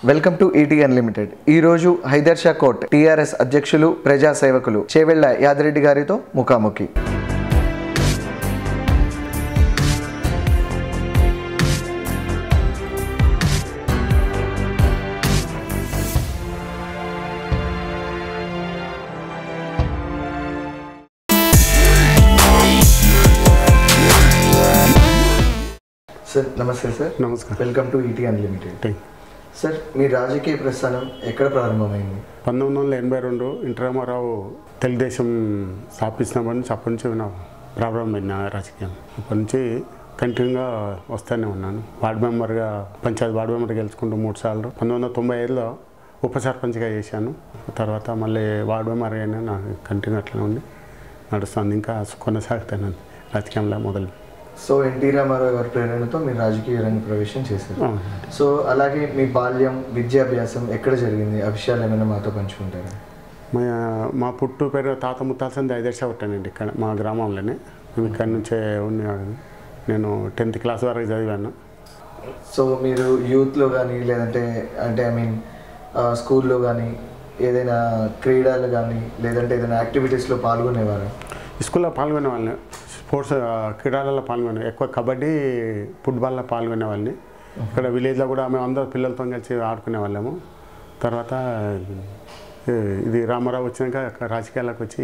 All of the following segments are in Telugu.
వెల్కమ్ టు ఈటీ అన్లిమిటెడ్ ఈ రోజు హైదర్ షా కోట్ టీఆర్ఎస్ అధ్యక్షులు ప్రజా సేవకులు చేవెళ్ల యాదిరెడ్డి గారితో ముఖాముఖి సార్ నమస్తే సార్ నమస్కారం welcome to ET unlimited thank sir మీ రాజకీయ ప్రస్థానం ఎక్కడ ప్రారంభమైంది పంతొమ్మిది వందల ఎనభై రెండు ఇంటరామారావు తెలుగుదేశం స్థాపించినప్పటి నుంచి అప్పటి నుంచి నా ప్రారంభమైన రాజకీయం అప్పటి నుంచి కంటిన్యూగా వస్తూనే ఉన్నాను వార్డు మెంబర్గా పంచాయతీ వార్డు మెంబర్ గెలుచుకుంటూ మూడు సార్లు పంతొమ్మిది వందల తొంభై ఐదులో ఉప సర్పంచ్గా చేశాను తర్వాత మళ్ళీ వార్డు మెంబర్ అయినా నాకు కంటిన్యూ అట్లనే ఉంది నడుస్తుంది ఇంకా కొనసాగుతాను రాజకీయంలో మొదలు సో ఎన్టీ రామారావు గారి ప్రేరణతో మీరు రాజకీయ రంగ ప్రవేశం చేశారు అవును. సో అలాగే మీ బాల్యం విద్యాభ్యాసం ఎక్కడ జరిగింది ఆ విషయాలు ఏమైనా మాతో పంచుకుంటారా మా మా పుట్టు పేరు తాత ముత్తాల్సింది ఐదేశ ఉంటానండి ఇక్కడ మా గ్రామంలోనే మేము ఇక్కడ నుంచే ఉన్నాను నేను టెన్త్ క్లాస్ వరకు చదివాను సో మీరు యూత్లో కానీ లేదంటే అంటే ఐ మీన్ స్కూల్లో కానీ ఏదైనా క్రీడలు కానీ లేదంటే ఏదైనా యాక్టివిటీస్లో పాల్గొనేవారు స్కూల్లో పాల్గొనే వాళ్ళని స్పోర్ట్స్ ఆ, క్రీడలలో పాల్గొనే ఎక్కువ కబడ్డీ ఫుట్బాల్లో పాల్గొనే వాళ్ళని ఇక్కడ విలేజ్లో కూడా మేము అందరూ పిల్లలతో కలిసి ఆడుకునే వాళ్ళము తర్వాత ఏ, ఇది రామారావు వచ్చినాక రాజకీయాలకు వచ్చి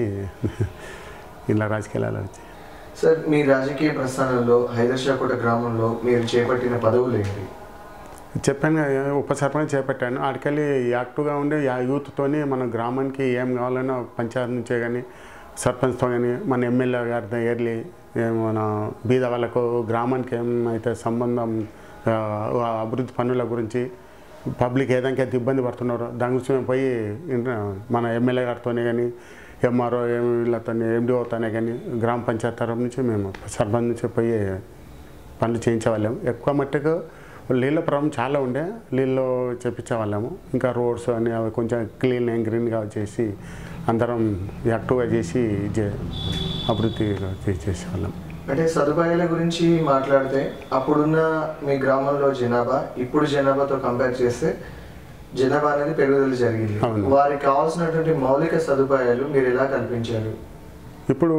ఇలా రాజకీయాలలో వచ్చి సార్ మీ రాజకీయ ప్రస్థానంలో హైదర్షాకోట గ్రామంలో మీరు చేపట్టిన పదవులు ఏంటి చెప్పాను కదా ఉప సర్పంచ్ చేపట్టాను ఆడికెళ్ళి యాక్టివ్గా ఉండి ఆ యూత్తోని మన గ్రామానికి ఏం కావాలన్నా పంచాయతీ నుంచే కానీ సర్పంచ్తో కానీ మన ఎమ్మెల్యే గారితో ఎర్లీ మన బీద వాళ్ళకు గ్రామానికి ఏమైతే సంబంధం ఆ, ఆ అభివృద్ధి పనుల గురించి పబ్లిక్ ఏదానికి అయితే ఇబ్బంది పడుతున్నారో దాని గురించి మేము పోయి ఇంట- మన ఎమ్మెల్యే గారితోనే కానీ ఎంఆర్ఓ వీళ్ళతో ఎండిఓతోనే కానీ గ్రామ పంచాయతీ తరఫు నుంచి మేము సర్పంచ్ నుంచి పోయి పనులు చేయించేవాళ్ళము ఎక్కువ మట్టుకు నీళ్ళ ప్రాబ్లం చాలా ఉండే నీళ్ళు చేపించేవాళ్ళము ఇంకా రోడ్స్ అని అవి కొంచెం క్లీన్ అండ్ గ్రీన్గా చేసి అందరం యాక్టివ్గా చేసి చే- అభివృద్ధి చే- చేసేవాళ్ళం అంటే సదుపాయాల గురించి మాట్లాడితే అప్పుడున్న మీ గ్రామంలో జనాభా ఇప్పుడు జనాభాతో కంపేర్ చేస్తే జనాభా అనేది పెరుగుదల జరిగింది అవును. వారికి కావాల్సినటువంటి మౌలిక సదుపాయాలు మీరు ఎలా కల్పించారు ఇప్పుడు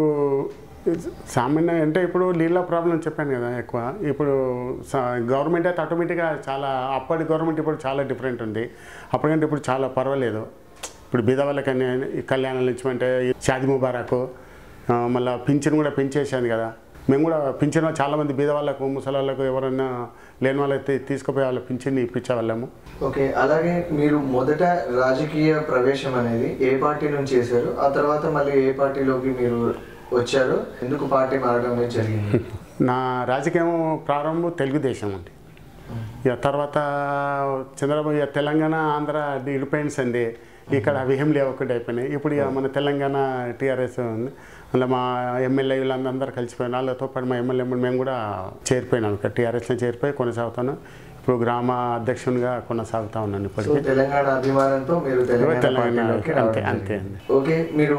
సామాన్య అంటే ఇప్పుడు నీళ్ళ ప్రాబ్లం చెప్పాను కదా ఎక్కువ ఇప్పుడు గవర్నమెంట్ అయితే ఆటోమేటిక్గా చాలా అప్పటి గవర్నమెంట్ ఇప్పుడు చాలా డిఫరెంట్ ఉంది అప్పటికంటే ఇప్పుడు చాలా పర్వాలేదు ఇప్పుడు బీద వాళ్ళకని ఈ కళ్యాణాలు ఇచ్చమంటే షాది ముబారకు ఆ, మళ్ళా పింఛన్ కూడా పెంచేసాను కదా మేము కూడా పింఛన్ చాలామంది బీద వాళ్ళకు ముసలి వాళ్ళకు ఎవరైనా లేని వాళ్ళకి తీసుకుపోయే వాళ్ళ పింఛన్ ఇప్పించే వాళ్ళము ఓకే అలాగే మీరు మొదట రాజకీయ ప్రవేశం అనేది ఏ పార్టీ నుంచి చేశారు ఆ తర్వాత మళ్ళీ ఏ పార్టీలోకి మీరు వచ్చారు ఎందుకు పార్టీ మారడం అనేది జరిగింది నా రాజకీయం ప్రారంభం తెలుగుదేశం అండి ఇక తర్వాత చంద్రబాబు ఇక తెలంగాణ ఆంధ్ర ఇండిపెండెన్స్ అండి ఇక్కడ అవి ఏం లేవు ఒకటి అయిపోయినాయి ఇప్పుడు ఇక మన తెలంగాణ టీఆర్ఎస్ ఉంది అందులో మా ఎమ్మెల్యే వీళ్ళందరూ కలిసిపోయిన వాళ్ళతో పాటు మా ఎమ్మెల్యే మేము కూడా చేరిపోయినాం ఇక్కడ టీఆర్ఎస్లో చేరిపోయి కొనసాగుతాను ఇప్పుడు గ్రామ అధ్యక్షునిగా కొనసాగుతా ఉన్నాను సో ఇప్పటికీ తెలంగాణ అభిమానంతో మీరు తెలంగాణ తెలంగాణ పార్టీలోకి అంతే రావడం అంతే జరిగింది. అండి ఓకే మీరు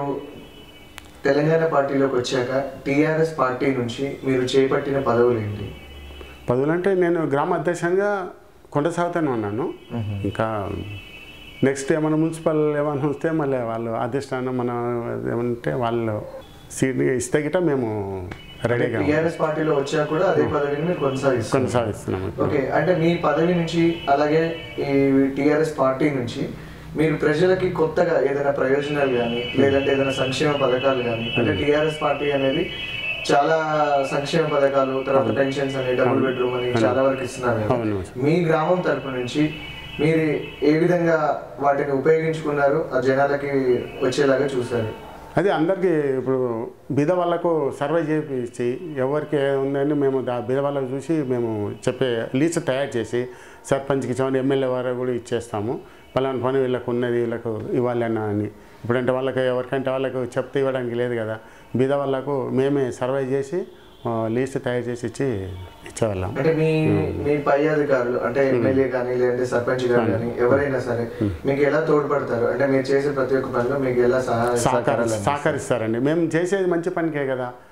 తెలంగాణ పార్టీలోకి వచ్చాక టీఆర్ఎస్ పార్టీ నుంచి మీరు చేపట్టిన పదవులు ఏంటి పదులంటే నేను గ్రామ అధ్యక్షంగా కొనసాగుతూనే ఉన్నాను ఇంకా నెక్స్ట్ ఏమైనా మున్సిపల్ ఏమైనా వస్తే మళ్ళీ వాళ్ళు అధిష్టానం మన ఏమంటే వాళ్ళు సీట్ ఇస్తే గిట్ట మేము రెడీగా టీఆర్ఎస్ పార్టీలో వచ్చా కూడా అదే పదవిని మీరు కొనసాగిస్తున్నారు కొనసాగిస్తున్నాము ఓకే అంటే మీ పదవి నుంచి అలాగే ఈ టీఆర్ఎస్ పార్టీ నుంచి మీరు ప్రజలకి కొత్తగా ఏదైనా ప్రయోజనాలు కానీ లేదంటే ఏదైనా సంక్షేమ పథకాలు కానీ అంటే టీఆర్ఎస్ పార్టీ అనేది చాలా సంక్షేమ పథకాలు తర్వాత పెన్షన్స్ అని డబుల్ బెడ్రూమ్ అని చాలా వరకు ఇస్తున్నారు కదా. అవును మీ గ్రామం తరపు నుంచి మీరు ఏ విధంగా వాటిని ఉపయోగించుకున్నారు ఆ జనాలకి వచ్చేలాగా చూశారు అది అందరికీ ఇప్పుడు బీద వాళ్ళకు సర్వే చేయించి ఎవరికి ఉందని మేము దా బీద వాళ్ళకు చూసి మేము చెప్పే లీస్ట్ తయారు చేసి సర్పంచ్కి ఇచ్చామని ఎమ్మెల్యే వారు కూడా ఇచ్చేస్తాము పలానా పని వీళ్ళకు ఉన్నది వీళ్ళకు ఇవ్వాలన్నా అని ఇప్పుడంటే వాళ్ళకి ఎవరికంటే వాళ్ళకు చెప్తే ఇవ్వడానికి లేదు కదా బీద వాళ్ళకు మేమే సర్వే చేసి ఆ, లీస్ట్ తయారు చేసి ఇచ్చి ఇచ్చేవాళ్ళం అంటే మీ మీ పై అధికారులు అంటే ఎమ్మెల్యే కానీ లేదంటే సర్పంచ్ గారు కానీ ఎవరైనా సరే మీకు ఎలా తోడ్పడతారు అంటే మీరు చేసే ప్రతి ఒక్క పనిలో మీకు ఎలా సహాయ సహకారి సహకారాలు అందిస్తారు? సహకరిస్తారండి మేము చేసేది మంచి పనికే కదా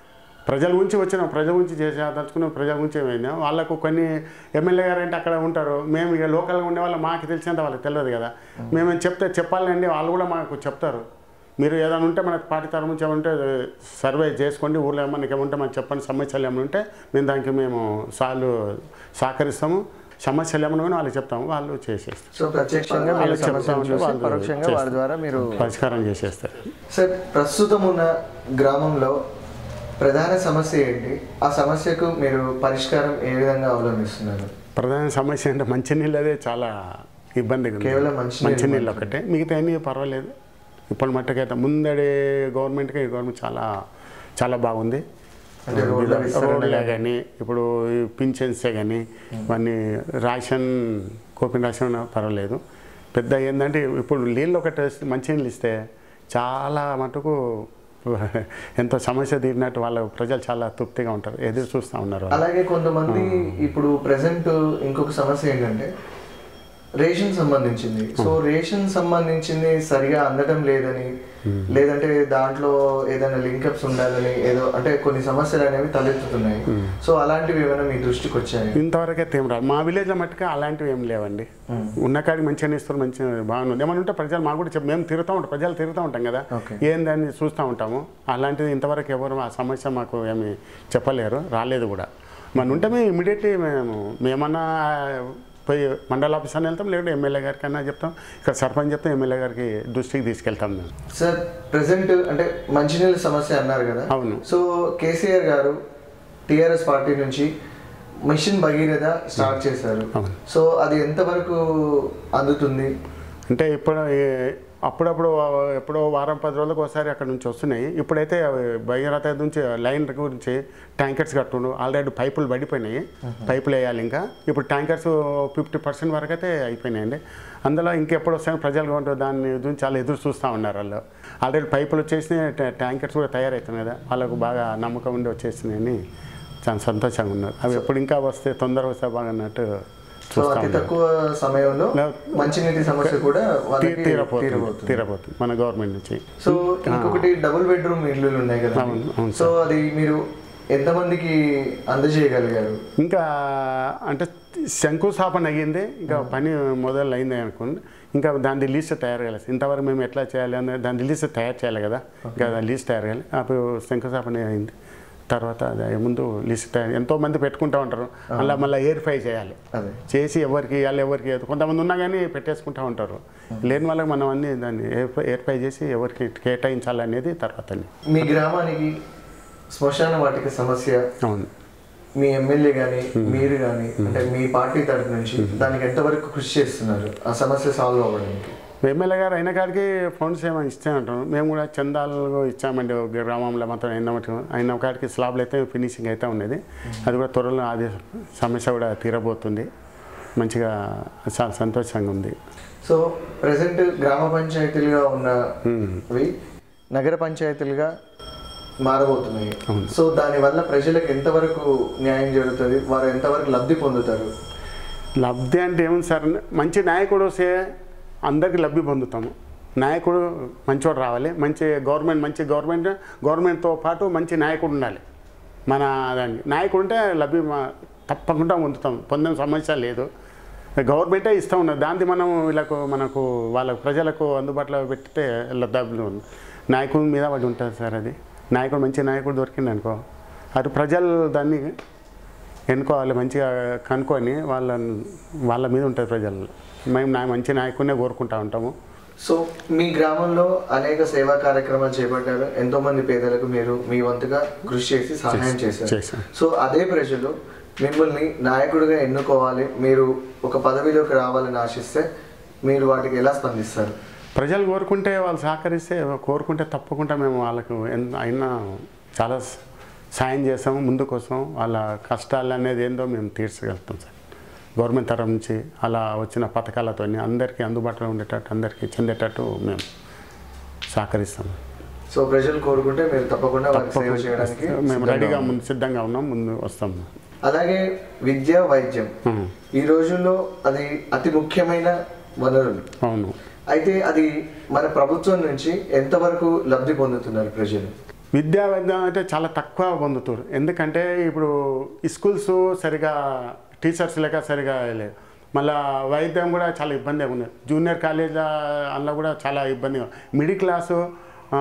ప్రజల గురించి వచ్చినాం ప్రజల గురించి చేసేదలుచుకున్నాం ప్రజల గురించి ఏమైందా వాళ్ళకు కొన్ని ఎమ్మెల్యే గారు అంటే అక్కడ ఉంటారు మేము ఇక లోకల్గా ఉండే వాళ్ళు మాకు తెలిసినంత వాళ్ళకి తెలియదు కదా మేము చెప్తే చెప్పాలండి వాళ్ళు కూడా మాకు చెప్తారు మీరు ఏదైనా ఉంటే మనకు పార్టీ తరఫు నుంచి ఏమైనా ఉంటే సర్వే చేసుకోండి ఊళ్ళో ఏమన్నా ఏమంటే మనకు చెప్పండి సమస్యలు ఏమైనా ఉంటే మేము దానికి మేము సార్లు సహకరిస్తాము సమస్యలు ఏమైనా ఉన్నా వాళ్ళకి చెప్తాము వాళ్ళు చేసేస్తారు సో ప్రత్యక్షంగా మీరు వాళ్ళకి చెప్తా సమస్యను ఉంటే చూసి వాళ్ళు పరోక్షంగా వారి చేస్తారు. ద్వారా మీరు పరిష్కారం చేసేస్తారు సార్ ప్రస్తుతం ఉన్న గ్రామంలో ప్రధాన సమస్య ఏంటి ఆ సమస్యకు మీరు పరిష్కారం ఏ విధంగా అవలంబిస్తున్నారు ప్రధాన సమస్య అంటే మంచినీళ్ళు అదే చాలా ఇబ్బందిగా ఉంది. కేవలం మంచినీళ్ళు మంచినీళ్ళు ఒకటే మిగతా అన్నీ పర్వాలేదు ఇప్పుడు మట్టుకైతే ముందడి గవర్నమెంట్కి ఈ గవర్నమెంట్ చాలా చాలా బాగుంది అంటే రోడ్ల విస్తరణ రోడ్లే కానీ ఇప్పుడు ఈ పింఛన్సే కానీ ఇవన్నీ రేషన్ కోపిన రేషన్ పర్వాలేదు పెద్ద ఏంటంటే ఇప్పుడు నీళ్ళు ఒకటి వస్తే- మంచినీళ్ళు ఇస్తే చాలా మటుకు ఎంతో సమస్య తీరినట్టు వాళ్ళ ప్రజలు చాలా తృప్తిగా ఉంటారు ఎదురు చూస్తూ ఉన్నారు వాళ్ళు. అలాగే కొంతమంది ఇప్పుడు ప్రెసెంట్ ఇంకొక సమస్య ఏంటంటే రేషన్ సంబంధించింది సో రేషన్ సంబంధించింది సరిగా అందడం లేదని లేదంటే దాంట్లో ఏదైనా లింకప్స్ ఉండాలని ఏదో అంటే కొన్ని సమస్యలు అనేవి తలెత్తుతున్నాయి సో అలాంటివి ఏమైనా మీ దృష్టికి వచ్చాయి ఇంతవరకు అయితే ఏం రాదు మా విలేజ్లో మట్టుగా అలాంటివి ఏం లేవండి ఉన్న కాడికి మంచిగా ఇస్తారు మంచిగా బాగుంది ఏమైనా ఉంటే ప్రజలు మాకు కూడా చెప్ప మేము తిరుగుతూ ఉంటాం ప్రజలు తిరుగుతూ ఉంటాం కదా Okay. ఏందని చూస్తూ ఉంటాము అలాంటిది ఇంతవరకు ఎవరు ఆ సమస్య మాకు ఏమి చెప్పలేరు రాలేదు కూడా మన ఉంటే మేము ఇమీడియట్లీ మేము మేమన్నా పోయి మండల ఆఫీస్ అని వెళ్తాం లేకుంటే ఎమ్మెల్యే గారికి అన్నా చెప్తాం ఇక్కడ సర్పంచ్ చెప్తాం ఎమ్మెల్యే గారికి దృష్టికి తీసుకెళ్తాం మేము సార్ ప్రెసెంట్ అంటే మంచినీళ్ళ సమస్య అన్నారు కదా అవును. So KCR garu TRS party నుంచి మిషన్ భగీరథ స్టార్ట్ చేశారు అవును. సో అది ఎంతవరకు అందుతుంది అంటే ఇప్పుడు ఏ- అప్పుడప్పుడు ఎప్పుడో వారం పది రోజులకు ఒకసారి అక్కడ నుంచి వస్తున్నాయి ఇప్పుడైతే అవి భగీరథ నుంచి లైన్ గురించి ట్యాంకర్స్ కట్టుండు ఆల్రెడీ పైపులు పడిపోయినాయి పైపులు వేయాలి ఇంకా ఇప్పుడు ట్యాంకర్స్ ఫిఫ్టీ పర్సెంట్ వరకు అయితే అయిపోయినాయండి అందులో ఇంకెప్పుడు వస్తాయని ప్రజలు కొంటారు దాన్ని గురించి చాలా ఎదురు చూస్తూ ఉన్నారు వాళ్ళు ఆల్రెడీ పైపులు వచ్చేసినాయి ట్యా- ట్యాంకర్స్ కూడా తయారవుతున్నాయి కదా వాళ్ళకు బాగా నమ్మకం ఉండి వచ్చేసినాయని చాలా సంతోషంగా ఉన్నారు అవి ఎప్పుడు ఇంకా వస్తే తొందరగా వస్తే బాగా అన్నట్టు సో చూస్తూ అతి ఉన్నారు తక్కువ సమయంలో లే- మంచినీటి సమస్య కూడా తీ- వాళ్ళకి తీరపోతుంది తీరబోతుంది తీరపోతుంది మన గవర్నమెంట్ నుంచి సో ఇంకొకటి డబుల్ బెడ్రూమ్ ఇల్లు ఉన్నాయి కదా అవును, అవును సో అది మీరు ఎంతమందికి అందజేయగలిగారు ఇంకా అంటే శంకుస్థాపన అయ్యింది ఇంకా పని మొదలు అయింది అనుకోండి ఇంకా దాని లిస్ట్ తయారు చేయాలి ఇంతవరకు మేము ఎట్లా చేయాలి అనే దాని లిస్ట్ తయారు చేయాలి కదా ఇంకా దాని లిస్ట్ తయారు చేయాలి అప్పుడు శంకుస్థాపన అయింది తర్వాత అది అయ్యే ముందు లిస్ట్ తయారు ఎంతో మంది పెట్టుకుంటూ ఉంటారు అలా మళ్ళీ ఏర్ఫై చేయాలి అదే చేసి ఎవరికి ఇవ్వాలి ఎవరికి ఇవ్వదు. కొంతమంది ఉన్నా కానీ పెట్టేసుకుంటూ ఉంటారు లేని వాళ్ళకి మనం అన్ని దాన్ని ఏర్పై ఏర్పై చేసి ఎవరికి కేటాయించాలనేది తర్వాత మీ గ్రామానికి శ్మశాన వాటిక సమస్య అవును మీ ఎమ్మెల్యే కానీ మీరు కానీ అంటే మీ పార్టీ తరఫు నుంచి దానికి ఎంతవరకు కృషి చేస్తున్నారు ఆ సమస్య సాల్వ్ అవ్వడానికి ఎమ్మెల్యే గారు అయిన కాడికి ఫండ్స్ ఏమైనా ఇస్తే అంటారు మేము కూడా చందాలు ఇచ్చామండి ఒక గ్రామంలో మొత్తం అయిన మటుకు అయిన కాడికి స్లాబ్లు అయితే ఫినిషింగ్ అయితే ఉన్నది అది కూడా త్వరలో అది సమస్య కూడా తీరబోతుంది మంచిగా చాలా సంతోషంగా ఉంది సో ప్రజెంట్ గ్రామ పంచాయతీలుగా ఉన్నవి నగర పంచాయతీలుగా మారబోతున్నాయి సో దానివల్ల ప్రజలకు ఎంతవరకు న్యాయం జరుగుతుంది వారు ఎంతవరకు లబ్ధి పొందుతారు లబ్ధి అంటే ఏముంది సార్ మంచి నాయకుడు వస్తే అందరికీ లబ్ధి పొందుతాము నాయకుడు మంచివాడు రావాలి మంచి గవర్నమెంట్ మంచి గవర్నమెంట్ గవర్నమెంట్తో పాటు మంచి నాయకుడు ఉండాలి మన దానికి నాయకుడు ఉంటే లబ్ధి మా- తప్పకుండా పొందుతాం పొందిన సమస్య లేదు గవర్నమెంటే ఇస్తూ ఉన్నది దాన్ని మనం వీళ్ళకు మనకు వాళ్ళ ప్రజలకు అందుబాటులో పెడితే లబ్ధి ఉంది నాయకుడి మీద వాడి ఉంటుంది సార్ అది నాయకుడు మంచి నాయకుడు దొరికింది అనుకో అటు ప్రజలు దాన్ని ఎన్నుకోవాలి మంచిగా కనుక్కొని వాళ్ళ వాళ్ళ మీద ఉంటుంది ప్రజలు మేము నా మంచి నాయకుడినే కోరుకుంటా ఉంటాము సో మీ గ్రామంలో అనేక సేవా కార్యక్రమాలు చేపట్టారు ఎంతో మంది పేదలకు మీరు మీ వంతుగా కృషి చేసి సహాయం చేశారు చేశాం. సో అదే ప్రజలు మిమ్మల్ని నాయకుడిగా ఎన్నుకోవాలి మీరు ఒక పదవిలోకి రావాలని ఆశిస్తే మీరు వాటికి ఎలా స్పందిస్తారు ప్రజలు కోరుకుంటే వాళ్ళు సహకరిస్తే కోరుకుంటే తప్పకుండా మేము వాళ్ళకు ఎంత అయినా చాలా స- సాయం చేస్తాము ముందు కోసం వాళ్ళ కష్టాలు అనేది ఏందో మేము తీర్చగలుగుతాం సార్ గవర్నమెంట్ తరఫు నుంచి అలా వచ్చిన పథకాలతో అందరికీ అందుబాటులో ఉండేటట్టు అందరికీ చెందేటట్టు మేము సహకరిస్తాము సో ప్రజలు కోరుకుంటే మీరు తప్పకుండా వారికి సేవ చేయడానికి మేము సిద్ధంగా రెడీగా ఉన్నారు. ముందు సిద్ధంగా ఉన్నాం ముందు వస్తాము అలాగే విద్య వైద్యం ఉం. ఈ రోజుల్లో అది అతి ముఖ్యమైన వనరులు అవును అయితే అది మన ప్రభుత్వం నుంచి ఎంతవరకు లబ్ధి పొందుతున్నారు ప్రజలు విద్యా వైద్యం అంటే చాలా తక్కువ పొందుతారు ఎందుకంటే ఇప్పుడు ఈ స్కూల్స్ సరిగా టీచర్స్ లేక సరిగా లేదు మళ్ళా వైద్యం కూడా చాలా ఇబ్బందిగా ఉంది జూనియర్ కాలేజ్ అందులో కూడా చాలా ఇబ్బందిగా మిడిల్ క్లాసు ఆ,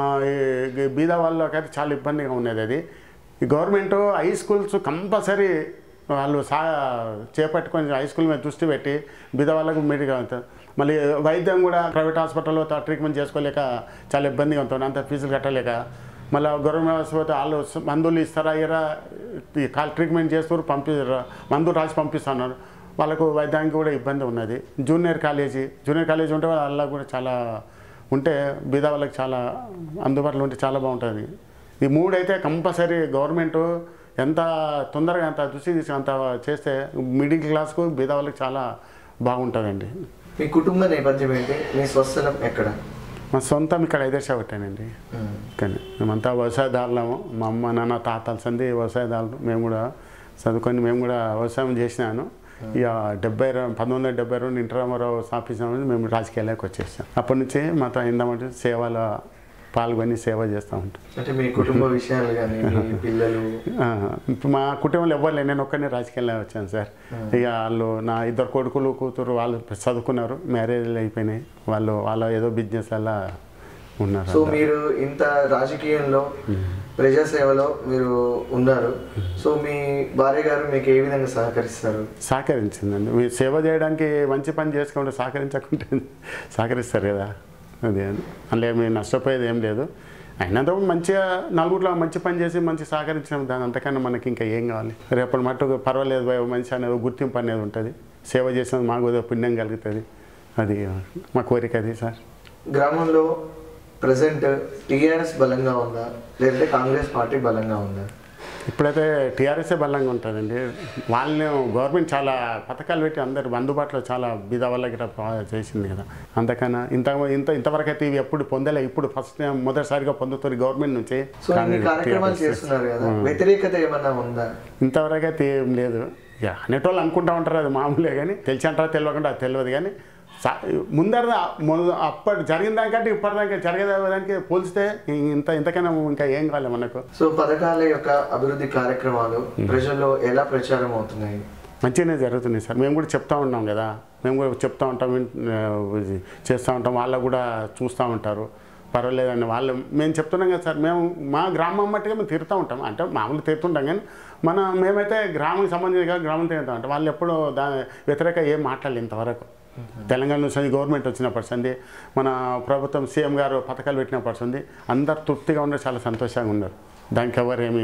ఈ బీద వాళ్ళకైతే చాలా ఇబ్బందిగా ఉన్నది అది ఈ గవర్నమెంట్ హై స్కూల్స్ కంపల్సరీ వాళ్ళు సా చేపట్టుకొని హై స్కూల్ మీద దృష్టి పెట్టి బీద వాళ్ళకు మీడిగా ఉంటుంది మళ్ళీ వైద్యం కూడా ప్రైవేట్ హాస్పిటల్లో త- ట్రీట్మెంట్ చేసుకోలేక చాలా ఇబ్బందిగా ఉంటుంది అంత ఫీజులు కట్టలేక మళ్ళీ గవర్నమెంట్ హాస్పిటల్ వాళ్ళు స- మందులు ఇస్తారా ఇరా ఈ కాల్ ట్రీట్మెంట్ చేస్తారు పంపిస్తారు మందులు రాసి పంపిస్తున్నారు వాళ్ళకు వైద్యానికి కూడా ఇబ్బంది ఉన్నది జూనియర్ కాలేజీ జూనియర్ కాలేజీ ఉంటే వాళ్ళ కూడా చాలా ఉంటే బీద వాళ్ళకి చాలా అందుబాటులో ఉంటే చాలా బాగుంటుంది ఈ మూడు అయితే కంపల్సరీ గవర్నమెంట్ ఎంత తొందరగా అంత దృష్టి తీసి అంత చేస్తే మిడిల్ క్లాస్కు బీద వాళ్ళకి చాలా బాగుంటుందండి మీ కుటుంబ నేపథ్యం ఏంటి మీ స్వస్థలం ఎక్కడ మా సొంతం ఇక్కడ ఐదేశా పెట్టానండి కానీ మేమంతా వ్యవసాయదారులము మా అమ్మ నాన్న తాతల సంది వ్యవసాయదారులు మేము కూడా చదువుకొని మేము కూడా వ్యవసాయం చేసినాను ఇక డెబ్బై రెండు పంతొమ్మిది వందల డెబ్బై రెండు ఇంటర్ రామారావు స్థాపించిన మేము రాజకీయాలకు వచ్చేసాం అప్పటి నుంచి మాతో ఏంటంటే సేవలో పాల్గొని సేవ చేస్తూ ఉంటాం అంటే మీ కుటుంబ విషయాలు కానీ మీ పిల్లలు ఆ, ఇప్పుడు మా కుటుంబంలో ఎవ్వరు లేరు నేను ఒక్కనే రాజకీయాల్లో వచ్చాను సార్ ఇక వాళ్ళు నా ఇద్దరు కొడుకులు కూతురు వాళ్ళు చదువుకున్నారు మ్యారేజ్లు అయిపోయినాయి వాళ్ళు వాళ్ళ ఏదో బిజినెస్ అలా ఉన్నారు సో మీరు ఇంత రాజకీయంలో ప్రజాసేవలో మీరు ఉన్నారు సో మీ భార్య గారు మీకు ఏ విధంగా సహకరిస్తారు సహకరించిందండి మీరు సేవ చేయడానికి మంచి పని చేసుకుంటే సహకరించకుంటే సహకరిస్తారు కదా అదే అందులో మీరు నష్టపోయేది ఏం లేదు అయినంత మంచిగా నలుగురిలో మంచి పని చేసి మంచి సహకరించడం దాని అంతకన్నా మనకి ఇంకా ఏం కావాలి రేపటి మట్టుకు పర్వాలేదు భయ మంచి అనేది గుర్తింపు అనేది ఉంటుంది సేవ చేసినది మాకు ఏదో పుణ్యం కలుగుతుంది అది మా కోరిక అది సార్ గ్రామంలో ప్రజెంట్ టీఆర్ఎస్ బలంగా ఉందా లేదంటే కాంగ్రెస్ పార్టీ బలంగా ఉందా ఇప్పుడైతే టీఆర్ఎస్ఏ బలంగా ఉంటుందండి వాళ్ళని గవర్నమెంట్ చాలా పథకాలు పెట్టి అందరు అందుబాటులో చాలా బీద వాళ్ళకి ఇట్లా పా- చేసింది కదా అందుకన్నా ఇంత ఇంత ఇంతవరకు అయితే ఇవి ఎప్పుడు పొందలే ఇప్పుడు ఫస్ట్ టైం మొదటిసారిగా పొందుతుంది గవర్నమెంట్ నుంచి సో ఇన్ని కానీ కార్యక్రమాలు TRS చేస్తున్నారు కదా వ్యతిరేకత ఏమన్నా ఉందా ఇంతవరకు అయితే ఏం లేదు ఇక అనేటోళ్ళు అనుకుంటా ఉంటారు అది మామూలే కానీ తెలిసి అంటారా తెలియకుండా అది తెలియదు కానీ సా- ముందర మొ- అప్పటి జరిగిన దానికంటే ఇప్పటిదాకా జరిగేదానికి పోల్చితే ఇంత ఇంతకైనా ఇంకా ఏం కావాలి మనకు సో పథకాల యొక్క అభివృద్ధి కార్యక్రమాలు ప్రజల్లో ఎలా ప్రచారం అవుతున్నాయి మంచిగానే జరుగుతుంది సార్ మేము కూడా చెప్తా ఉన్నాం కదా మేము కూడా చెప్తా ఉంటాం విన్- ఆ, ఇది చేస్తూ ఉంటాం వాళ్ళకు కూడా చూస్తూ ఉంటారు పర్వాలేదండి వాళ్ళు మేము చెప్తున్నాం కదా సార్ మేము మా గ్రామం మట్టుగా మేము తిరుగుతూ ఉంటాం అంటే మామూలు తిరుగుతుంటాం కానీ మన మేమైతే గ్రామం సంబంధించి గ్రామం తిరుగుతాం అంటే వాళ్ళు ఎప్పుడు దా వ్యతిరేక ఏం మాట్లాడలేదు ఇంతవరకు తెలంగాణ నుంచి గవర్నమెంట్ వచ్చినప్పటి సంది మన ప్రభుత్వం సీఎం గారు పథకాలు పెట్టినప్పటి సంది అందరు తృప్తిగా ఉన్నారు చాలా సంతోషంగా ఉన్నారు దానికి ఎవరేమి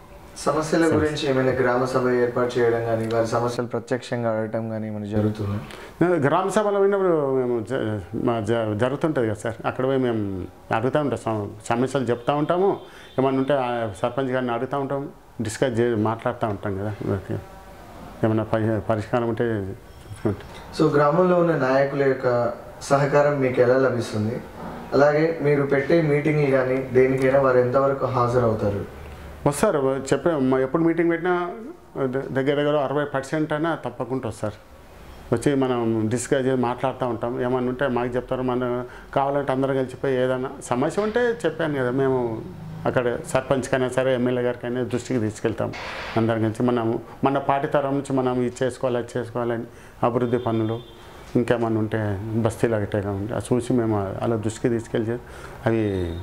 సమస్యల గురించి ఏమైనా గ్రామ సభ ఏర్పాటు చేయడం కానీ వారి సమస్యలు ప్రత్యక్షంగా అడగటం కానీ ఏమైనా జరుగుతుంది నేను గ్రామ సభలో పోయినప్పుడు మేము జ- మా జ- జరుగుతుంటుంది కదా సార్ అక్కడ పోయి మేము అడుగుతూ ఉంటాం సమ- సమస్యలు చెప్తా ఉంటాము ఏమన్నా ఉంటే ఆ సర్పంచ్ గారిని అడుగుతూ ఉంటాం డిస్కస్ చే మాట్లాడుతూ ఉంటాం కదా వాటికి. ఏమన్నా పరి- పరిష్కారం ఉంటే చూసుకుంటాం సో గ్రామంలో ఉన్న నాయకుల యొక్క సహకారం మీకు ఎలా లభిస్తుంది అలాగే మీరు పెట్టే మీటింగ్లు కానీ దేనికైనా వారు ఎంతవరకు హాజరవుతారు వస్తారు చెప్పే మ- ఎప్పుడు మీటింగ్ పెట్టినా ద- దగ్గర దగ్గర అరవై పర్సెంట్ అయినా తప్పకుండా వస్తారు వచ్చి మనం డిస్కస్ చేసి మాట్లాడుతూ ఉంటాం ఏమన్నా ఉంటే మాకు చెప్తారు మన కావాలంటే అందరూ కలిసిపోయి ఏదైనా సమస్య ఉంటే చెప్పాను కదా మేము అక్కడ సర్పంచ్ కైనా సరే ఎమ్మెల్యే గారికైనా దృష్టికి తీసుకెళ్తాం అందరం కలిసి మనం మన పార్టీ తరం నుంచి మనం ఇది చేసుకోవాలి అది చేసుకోవాలని అభివృద్ధి పనులు ఇంకేమన్నా ఉంటే బస్తీలు ఒకటే కావాలి అది చూసి మేము అలా దృష్టికి తీసుకెళ్ళి అవి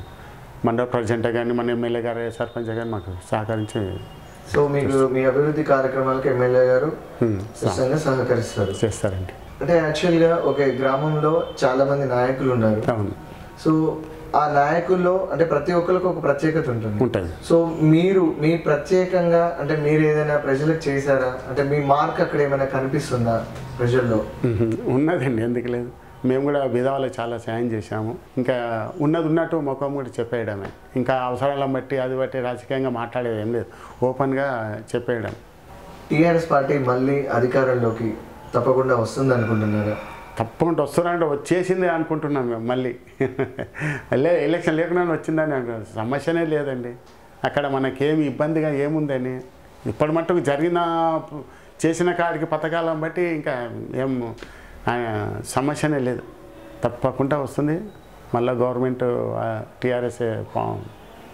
మండల ప్రెసిడెంట్ కానీ మన ఎమ్మెల్యే గారు సర్పంచ్ గారు మాకు సహకరించి సో మీకు మీ అభివృద్ధి కార్యక్రమాలకు ఎమ్మెల్యే గారు ఉమ్, నిజంగా సహకరిస్తారు చేస్తారండి అంటే యాక్చువల్గా ఒక గ్రామంలో చాలా మంది నాయకులు ఉన్నారు అవును సో ఆ నాయకుల్లో అంటే ప్రతి ఒక్కరికి ఒక ప్రత్యేకత ఉంటుంది ఉంటుంది సో మీరు మీ ప్రత్యేకంగా అంటే మీరు ఏదైనా ప్రజలకు చేశారా అంటే మీ మార్క్ అక్కడ ఏమైనా కనిపిస్తుందా ప్రజల్లో ఉహు, ఉన్నదండి ఎందుకు లేదు మేము కూడా విధవాళ్ళకి చాలా సాయం చేశాము ఇంకా ఉన్నది ఉన్నట్టు ముఖం కూడా చెప్పేయడమే ఇంకా అవసరాలను బట్టి అది బట్టి రాజకీయంగా మాట్లాడేది ఏం లేదు ఓపెన్గా చెప్పేయడం టీఆర్ఎస్ పార్టీ మళ్ళీ అధికారంలోకి తప్పకుండా వస్తుంది అనుకుంటున్నారా తప్పకుండా వస్తున్నారంటే వచ్చేసింది అనుకుంటున్నాం మేము మళ్ళీ లే ఎలక్షన్ లేకుండా వచ్చిందని అనుకున్నాం సమస్యనే లేదండి అక్కడ మనకేమి ఇబ్బందిగా ఏముందని ఇప్పటి మట్టుకు జరిగిన చేసిన కాడికి పథకాలను బట్టి ఇంకా ఏం ఆ, సమస్యనే లేదు తప్పకుండా వస్తుంది మళ్ళీ గవర్నమెంట్ టీఆర్ఎస్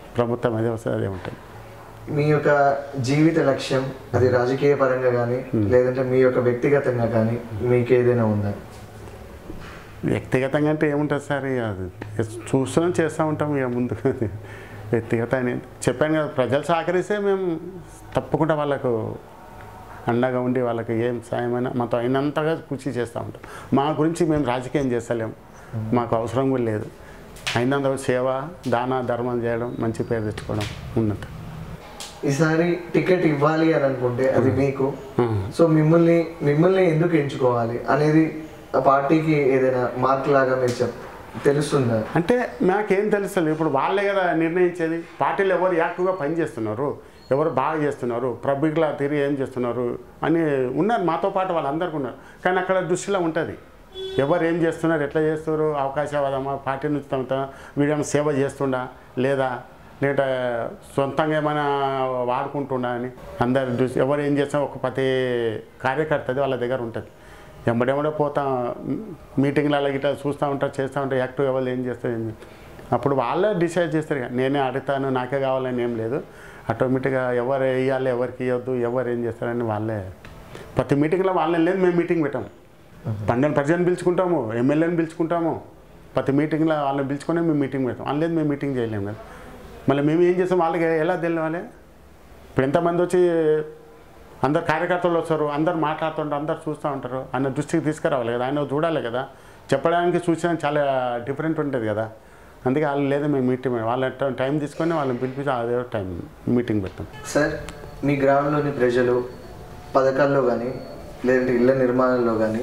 ప్రభుత్వం అదే వస్తుంది అదే ఉంటుంది మీ యొక్క జీవిత లక్ష్యం అది రాజకీయ పరంగా కానీ లేదంటే మీ యొక్క వ్యక్తిగతంగా కానీ మీకు ఏదైనా ఉందా వ్యక్తిగతంగా అంటే ఏముంటుంది సార్ ఇక అది చూస్తున్నాం చేస్తూ ఉంటాం ఇక ముందు వ్యక్తిగత అని చెప్పాను కదా ప్రజలు సహకరిస్తే మేము తప్పకుండా వాళ్ళకు అండగా ఉండి వాళ్ళకి ఏం సాయమైనా మాతో అయినంతగా కృషి చేస్తూ ఉంటాం మా గురించి మేము రాజకీయం చేస్తలేము మాకు అవసరం కూడా లేదు అయినంత సేవ దాన ధర్మం చేయడం మంచి పేరు తెచ్చుకోవడం ఉన్నట్టు ఈసారి టికెట్ ఇవ్వాలి అని అనుకుంటే అది మీకు సో మిమ్మల్ని మిమ్మల్ని ఎందుకు ఎంచుకోవాలి అనేది ఆ పార్టీకి ఏదైనా మార్క్ లాగా మీరు చెప్ తెలుస్తుందా అంటే మాకేం తెలుస్తుంది ఇప్పుడు వాళ్ళే కదా నిర్ణయించేది పార్టీలు ఎవరు యాక్టివ్గా పనిచేస్తున్నారు ఎవరు బాగా చేస్తున్నారు పబ్లిక్లా తిరిగి ఏం చేస్తున్నారు అని ఉన్నారు మాతో పాటు వాళ్ళందరికీ ఉన్నారు కానీ అక్కడ దృష్టిలో ఉంటుంది ఎవరు ఏం చేస్తున్నారు ఎట్లా చేస్తున్నారు అవకాశవాదమా పార్టీ నుంచి తమ వీడేమో సేవ చేస్తుండా లేదా లేదంటే సొంతంగా ఏమైనా వాడుకుంటుండా అని అందరు దృష్టి ఎవరు ఏం చేస్తున్నా ఒక ప్రతి కార్యకర్తది వాళ్ళ దగ్గర ఉంటుంది ఎంబడెంబడే పోతా మీటింగ్లలో గిట్లా చూస్తూ ఉంటారు చేస్తూ ఉంటారు యాక్టివ్ ఎవరు ఏం చేస్తారు ఏం చేస్తారు. అప్పుడు వాళ్ళే డిసైడ్ చేస్తారు ఇక నేనే అడుగుతాను నాకే కావాలని ఏం లేదు ఆటోమేటిక్గా ఎవరు వేయాలి ఎవరికి ఇవ్వద్దు ఎవరు ఏం చేస్తారని వాళ్ళే ప్రతి మీటింగ్లో వాళ్ళని లేదు మేము మీటింగ్ పెట్టాము పండుగ ప్రజలను పిలుచుకుంటాము ఎమ్మెల్యేని పిలుచుకుంటాము ప్రతి మీటింగ్లో వాళ్ళని పిలుచుకొని మేము మీటింగ్ పెడతాం వాళ్ళని లేదు మేము మీటింగ్ చేయలేము కదా మళ్ళీ మేము ఏం చేస్తాం వాళ్ళకి ఎలా తెలియాలి ఇప్పుడు ఎంతమంది వచ్చి అందరు కార్యకర్తలు వస్తారు అందరు మాట్లాడుతుంటారు అందరు చూస్తూ ఉంటారు ఆయన దృష్టికి తీసుకురావాలి కదా ఆయన చూడాలి కదా చెప్పడానికి సూచన చాలా డిఫరెంట్ ఉంటుంది కదా అందుకే వాళ్ళు లేదా మేము మీటింగ్ వాళ్ళ ట- టైం తీసుకొని వాళ్ళని పిలిపించి అదే టైం మీటింగ్ పెట్టాం సార్ మీ గ్రామంలోని ప్రజలు పథకాల్లో కానీ లేదంటే ఇళ్ళ నిర్మాణంలో కానీ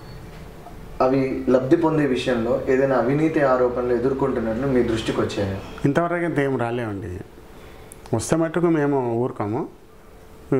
అవి లబ్ధి పొందే విషయంలో ఏదైనా అవినీతి ఆరోపణలు ఎదుర్కొంటున్నట్లు మీ దృష్టికి వచ్చాయి ఇంతవరకు అయితే ఏం రాలేమండి వస్తే మట్టుకు మేము ఊరుకోము ఊ,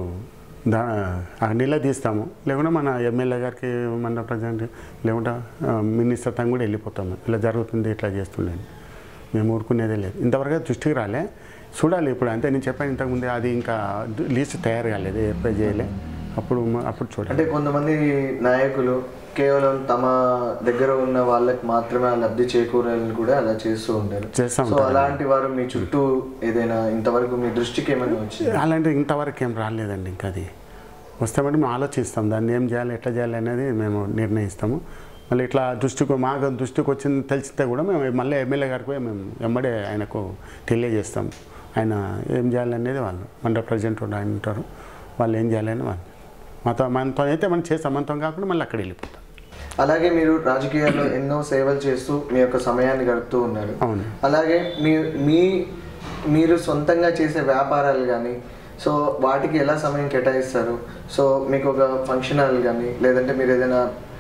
దా అన్నిలా తీస్తాము లేకుంటే మన ఎమ్మెల్యే గారికి మన ప్రజెంట్ లేకుంటే ఆ, మినిస్టర్ తను కూడా వెళ్ళిపోతాము ఇలా జరుగుతుంది ఇట్లా చేస్తుండే మేము ఊరుకునేదే లేదు ఇంతవరకు అయితే దృష్టికి రాలే చూడాలి ఇప్పుడు అంతే నేను చెప్పాను ఇంతకుముందే అది ఇంకా లిస్ట్ తయారు కాలేదు ఎప్పుడు చేయలే అప్పుడు మ- అప్పుడు చూడాలి అంటే కొంతమంది నాయకులు కేవలం తమ దగ్గర ఉన్న వాళ్ళకి మాత్రమే ఆ లబ్ధి చేకూరాలని కూడా అలా చేస్తూ ఉంటారు చేస్తూ సో ఉంటారు. అలాంటి వారు మీ చుట్టూ ఏదైనా ఇంతవరకు మీ దృష్టికి ఏమైనా వచ్చింది అలాంటి ఇంతవరకు ఏం రాలేదండి ఇంకా అది వస్తే బట్టి మేము ఆలోచిస్తాం దాన్ని ఏం చేయాలి ఎట్లా చేయాలి అనేది మేము నిర్ణయిస్తాము మళ్ళీ ఇట్లా దృష్టికి మాకు దృష్టికి వచ్చింది తెలిస్తే కూడా మేము మళ్ళీ ఎమ్మెల్యే గారికి పోయి మేము వెంబడే ఆయనకు తెలియజేస్తాం ఆయన ఏం చేయాలి అనేది వాళ్ళు మన రిప్రజెంట్ ఆయన ఉంటారు వాళ్ళు ఏం చేయాలని వాళ్ళు మాతో మనతో అయితే మనం చేస్తాం మనతో కాకుండా మళ్ళీ అక్కడ వెళ్ళిపోతాం అలాగే మీరు రాజకీయాల్లో ఎన్నో సేవలు చేస్తూ మీ యొక్క సమయాన్ని గడుపుతూ ఉన్నారు అవును అలాగే మీ మీ మీరు సొంతంగా చేసే వ్యాపారాలు కానీ సో వాటికి ఎలా సమయం కేటాయిస్తారు సో మీకు ఒక ఫంక్షన్ హాల్ కానీ లేదంటే మీరు ఏదైనా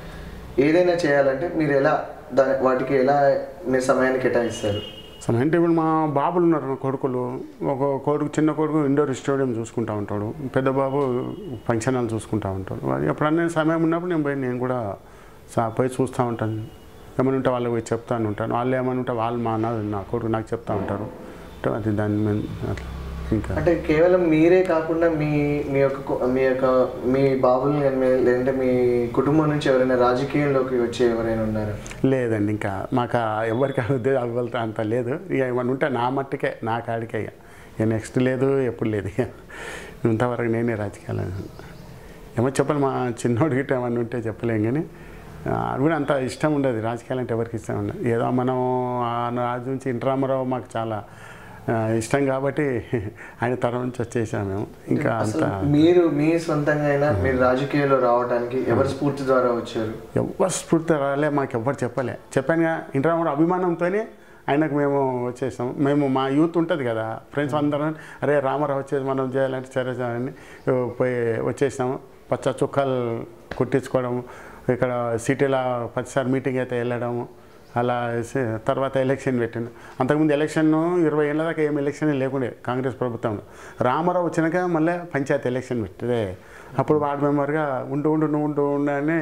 ఏదైనా చేయాలంటే మీరు ఎలా దా వాటికి ఎలా మీరు సమయాన్ని కేటాయిస్తారు సమయం అంటే ఇప్పుడు మా బాబులు ఉన్నారు నా కొడుకులు ఒక కొడుకు చిన్న కొడుకు ఇండోర్ స్టేడియం చూసుకుంటా ఉంటాడు పెద్ద బాబు ఫంక్షన్ హాల్ చూసుకుంటా ఉంటాడు వాడు ఎప్పుడన్నా సమయం ఉన్నప్పుడు నేను పోయి నేను కూడా సా- పోయి చూస్తూ ఉంటాను ఏమైనా ఉంటే వాళ్ళకి పోయి చెప్తాను ఉంటాను వాళ్ళు ఏమైనా ఉంటే వాళ్ళు మా నా నా కొడుకు నాకు చెప్తా ఉంటారు అంటే అది దాన్ని మేము అట్లా ఇంకా అంటే కేవలం మీరే కాకుండా మీ మీ యొక్క కు- మీ యొక్క మీ బాబుల్ని కానీ మీ- లేదంటే మీ కుటుంబం నుంచి ఎవరైనా రాజకీయంలోకి వచ్చే ఎవరైనా ఉన్నారా లేదండి ఇంకా మాకు ఆ ఎవరికి ఉద్యోగం అవ్వాలంటే అంత లేదు ఇక ఏమైనా ఉంటే నా మట్టుకే నా కాడికే ఇక ఇక నెక్స్ట్ లేదు ఎప్పుడు లేదు ఇక ఇంతవరకు నేనే రాజకీయాలు ఏమో చెప్పాలి మా చిన్నోడికి గిట్ట ఏమన్నా ఉంటే చెప్పలేం కానీ ఆ, అది కూడా అంత ఇష్టం ఉండదు రాజకీయాలు అంటే ఎవరికి ఇష్టం ఉండదు ఏదో మనం ఆ రాజు నుంచి ఇంట్రామరావు మాకు చాలా ఆ, ఇష్టం కాబట్టి ఆయన తరం నుంచి వచ్చేసాం మేము ఇంకా అసలు అంత మీరు మీ సొంతంగా అయినా మీరు రాజకీయాల్లో రావడానికి ఎవరి స్ఫూర్తి ద్వారా వచ్చారు ఎవరు స్ఫూర్తి రాలే మాకు ఎవ్వరు చెప్పలే చెప్పానుగా ఇంటర్ అభిమానంతోనే ఆయనకు మేము వచ్చేసాం మేము మా యూత్ ఉంటుంది కదా ఫ్రెండ్స్ అందరం అరే రామారావు వచ్చేసి మనం చేయాలంటే సరే సరే అని పోయి వచ్చేసాము పచ్చ చుక్కలు కుట్టించుకోవడం ఇక్కడ సిటీలో ప్రతిసారి మీటింగ్ అయితే వెళ్ళడము అలా చేసి తర్వాత ఎలక్షన్ పెట్టిండు అంతకుముందు ఎలక్షన్ ఇరవై ఏళ్ళ దాకా ఏం ఎలక్షన్ లేకుండే కాంగ్రెస్ ప్రభుత్వంలో రామారావు వచ్చినాక మళ్ళీ పంచాయతీ ఎలక్షన్ పెట్టిదే అప్పుడు వార్డు మెంబర్గా ఉండు ఉండు నువ్వు ఉండు ఉండు అని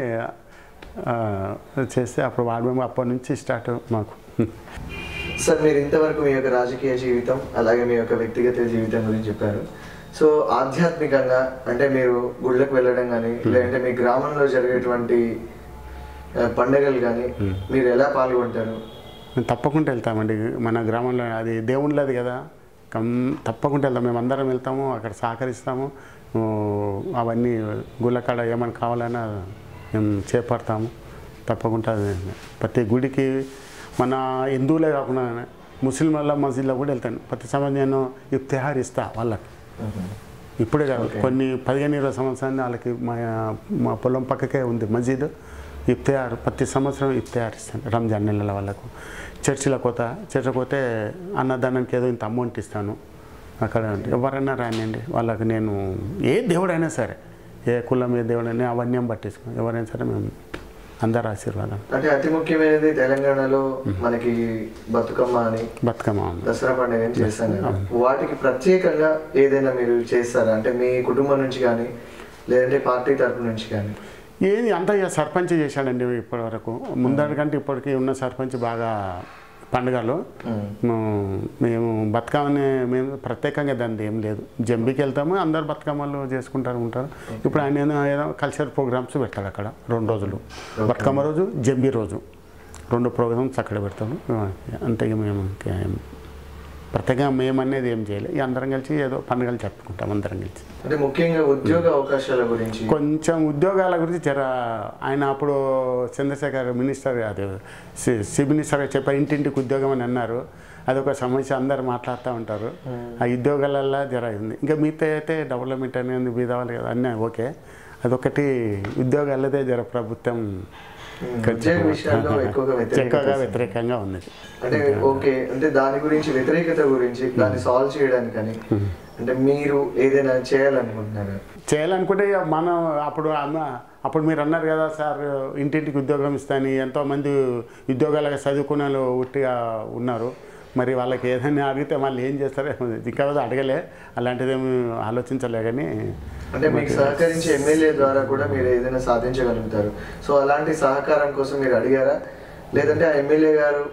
ఆ, చేస్తే అప్పుడు వార్డు మెంబర్ అప్పటి నుంచి స్టార్ట్ మాకు సార్ మీరు ఇంతవరకు మీ యొక్క రాజకీయ జీవితం అలాగే మీ యొక్క వ్యక్తిగత జీవితం గురించి చెప్పారు సో ఆధ్యాత్మికంగా అంటే మీరు గుళ్ళకు వెళ్ళడం కానీ లేదంటే మీ గ్రామంలో జరిగేటువంటి ఆ, పండగలు కానీ మీరు ఎలా పాల్గొంటారు మేము తప్పకుండా వెళ్తామండి మన గ్రామంలో అది దేవుళ్ళది కదా కం తప్పకుండా వెళ్తాం మేము అందరం వెళ్తాము అక్కడ సహకరిస్తాము ఊ, అవన్నీ గుళ్ళకాడ ఏమైనా కావాలన్నా మేము చేపడతాము తప్పకుండా అది ప్రతి గుడికి మన హిందువులే కాకుండా ముస్లిం వాళ్ళ మసీద్లో కూడా వెళ్తాను ప్రతి సంవత్సరం నేను ఇఫ్తిహార్ ఇస్తా వాళ్ళకి ఇప్పుడే కాదు కొన్ని పదిహేను ఇరవై సంవత్సరాన్ని వాళ్ళకి మా మా పొలం పక్కకే ఉంది మసీద్ ఇఫ్తిహార్ ప్రతి సంవత్సరం ఇఫ్తిహార్ ఇస్తాను రంజాన్ నెలల వాళ్ళకు చర్చిలకు పోతా చర్చికి పోతే అన్నదానానికి ఏదో ఇంత అమౌంట్ ఇస్తాను అక్కడ ఎవరైనా రానియండి వాళ్ళకి నేను ఏ దేవుడైనా సరే ఏ కులం ఏ దేవుడైనా అవన్నీ ఏం పట్టించుకోను ఎవరైనా సరే మేము అందరు ఆశీర్వాదం అంటే అతి ముఖ్యమైనది తెలంగాణలో మనకి బతుకమ్మ అని బతుకమ్మ దసరా పండుగ అని చేస్తాం కదా వాటికి ప్రత్యేకంగా ఏదైనా మీరు చేస్తారా అంటే మీ కుటుంబం నుంచి కానీ లేదంటే పార్టీ తరపు నుంచి కానీ ఏది అంతా ఇక సర్పంచ్ చేశాడండి ఇప్పటి వరకు ముందరికంటే ఇప్పటికి ఉన్న సర్పంచ్ బాగా పండుగలు ము- మేము బతుకమ్మని మేము ప్రత్యేకంగా దాన్ని ఏం లేదు జంబికి వెళ్తాము అందరు బతుకమ్మలు చేసుకుంటారు ఉంటారు ఇప్పుడు ఆయన ఏదో ఏదో కల్చర్ ప్రోగ్రామ్స్ పెడతాడు అక్కడ రెండు రోజులు బతుకమ్మ రోజు జంబి రోజు రెండు ప్రోగ్రామ్స్ అక్కడ పెడతాము అంతే ఇక మేము ఇంకా ఏం ప్రత్యేకంగా మేము అనేది ఏం చేయలేదు ఇక అందరం కలిసి ఏదో పండుగలు జరుపుకుంటాం అందరం కలిసి అంటే ముఖ్యంగా ఉద్యోగ అవకాశాల గురించి కొంచెం ఉద్యోగాల గురించి జర ఆయన అప్పుడు చంద్రశేఖర్ మినిస్టర్ అది సి సి మినిస్టర్ చెప్పారు ఇంటింటికి ఉద్యోగం అని అన్నారు అదొక సమస్య అందరు మాట్లాడుతూ ఉంటారు ఆ ఉద్యోగాలల్లో జర ఉంది ఇంకా మిగతా అయితే డెవలప్మెంట్ అనేది బీదవాలి కదా అన్నీ ఓకే అదొకటి ఉద్యోగాలదే జర ప్రభుత్వం ఉద్యోగ విషయాల్లో ఎక్కువగా వ్యతిరేకత ఎక్కువగా వ్యతిరేకంగా ఉన్నది అంటే ఓకే అంటే దాని గురించి వ్యతిరేకత గురించి దాన్ని సాల్వ్ చేయడానికని అంటే మీరు ఏదైనా చేయాలనుకుంటున్నారు చేయాలనుకుంటే ఇక మనం అప్పుడు అన్న అప్పుడు మీరు అన్నారు కదా సార్ ఇంటింటికి ఉద్యోగం ఇస్తాను ఎంతోమంది ఉద్యోగాలుగా చదువుకున్న వాళ్ళు ఉట్టిగా ఉన్నారు మరి వాళ్ళకి ఏదైనా అడిగితే మళ్ళీ ఏం చేస్తారో ఇంకా అడగలే అలాంటిదేమి ఆలోచించలే కానీ అంటే మీకు సహకరించే ఎమ్మెల్యే ద్వారా కూడా మీరు ఏదైనా సాధించగలుగుతారు సో అలాంటి సహకారం కోసం మీరు అడిగారా లేదంటే ఆ ఎమ్మెల్యే గారు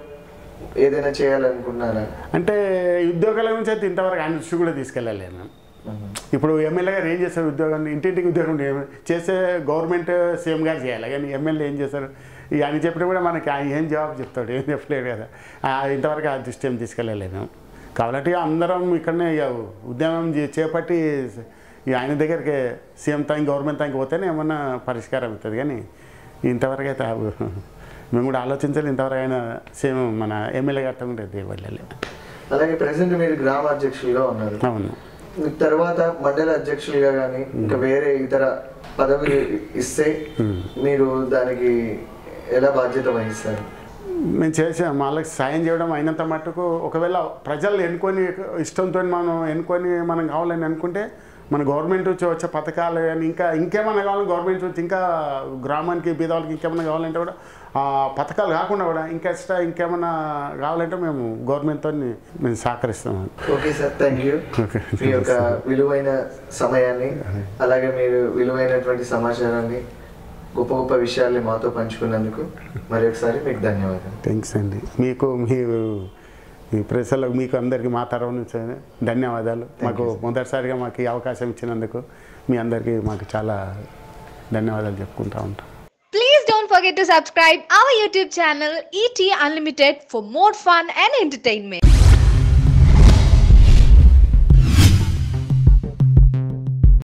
ఏదైనా చేయాలనుకున్నారా అంటే ఉద్యోగాల గురించి అయితే ఇంతవరకు ఆయన దృష్టి కూడా తీసుకెళ్ళలేను ఇప్పుడు ఎమ్మెల్యే గారు ఏం చేస్తారు ఉద్యోగం ఇంటింటికి ఉద్యోగం ఏం- చేసే గవర్నమెంట్ సీఎం గారు చేయాలి కానీ ఎమ్మెల్యే ఏం చేస్తారు ఇక ఆయన చెప్పినా కూడా మనకి ఆయన ఏం జవాబు చెప్తాడు ఏం చెప్పలేడు కదా ఆ, ఇంతవరకు ఆ దృష్టి ఏం తీసుకెళ్ళలేను కాబట్టి అందరం ఇక్కడనే ఇక ఉద్యమం చే- చేపట్టి ఇక ఆయన దగ్గరికి సీఎం తాకి గవర్నమెంట్ తాకి పోతేనే ఏమన్నా పరిష్కారం అవుతుంది కానీ ఇంతవరకు అయితే ఆ- మేము కూడా ఆలోచించాలి ఇంతవరకు ఆయన సీఎం మన ఎమ్మెల్యే గారితో కూడా ఇది వెళ్ళాలి అలాగే ప్రెసెంట్ మీరు గ్రామ అధ్యక్షులుగా ఉన్నారు అవును తర్వాత మండల అధ్యక్షులుగా కానీ ఇంకా వేరే ఇతర పదవులు ఇస్తే మీరు దానికి ఎలా బాధ్యత వహిస్తారు మేము చేసాం వాళ్ళకి సాయం చేయడం అయినంత మట్టుకు ఒకవేళ ప్రజలు ఎన్నుకొని ఇష్టంతో మనం ఎన్నుకొని మనం కావాలని అనుకుంటే మన గవర్నమెంట్ నుంచి వచ్చే పథకాలు కానీ ఇంకా ఇంకేమైనా కావాలని గవర్నమెంట్ నుంచి ఇంకా గ్రామానికి బీదవాళ్ళకి ఇంకేమైనా కావాలంటే కూడా ఆ పథకాలు కాకుండా కూడా ఇంకా ఎక్స్ట్రా ఇంకేమైనా కావాలంటే మేము గవర్నమెంట్తో మేము సహకరిస్తాం okay sir thank you okay మీ యొక్క విలువైన సమయాన్ని అలాగే మీరు విలువైనటువంటి సమాచారాన్ని గొప్ప గొప్ప విషయాల్ని మాతో పంచుకున్నందుకు మరి ఒకసారి మీకు ధన్యవాదాలు థ్యాంక్స్ అండి మీకు మీరు మీ ప్రజలకు మీకు అందరికీ మా తరఫు నుంచి ధన్యవాదాలు మాకు మొదటిసారిగా మాకు ఈ అవకాశం ఇచ్చినందుకు మీ అందరికీ మాకు చాలా ధన్యవాదాలు చెప్పుకుంటా ఉంటాం Please don't forget to subscribe our YouTube channel ET Unlimited for more fun and entertainment.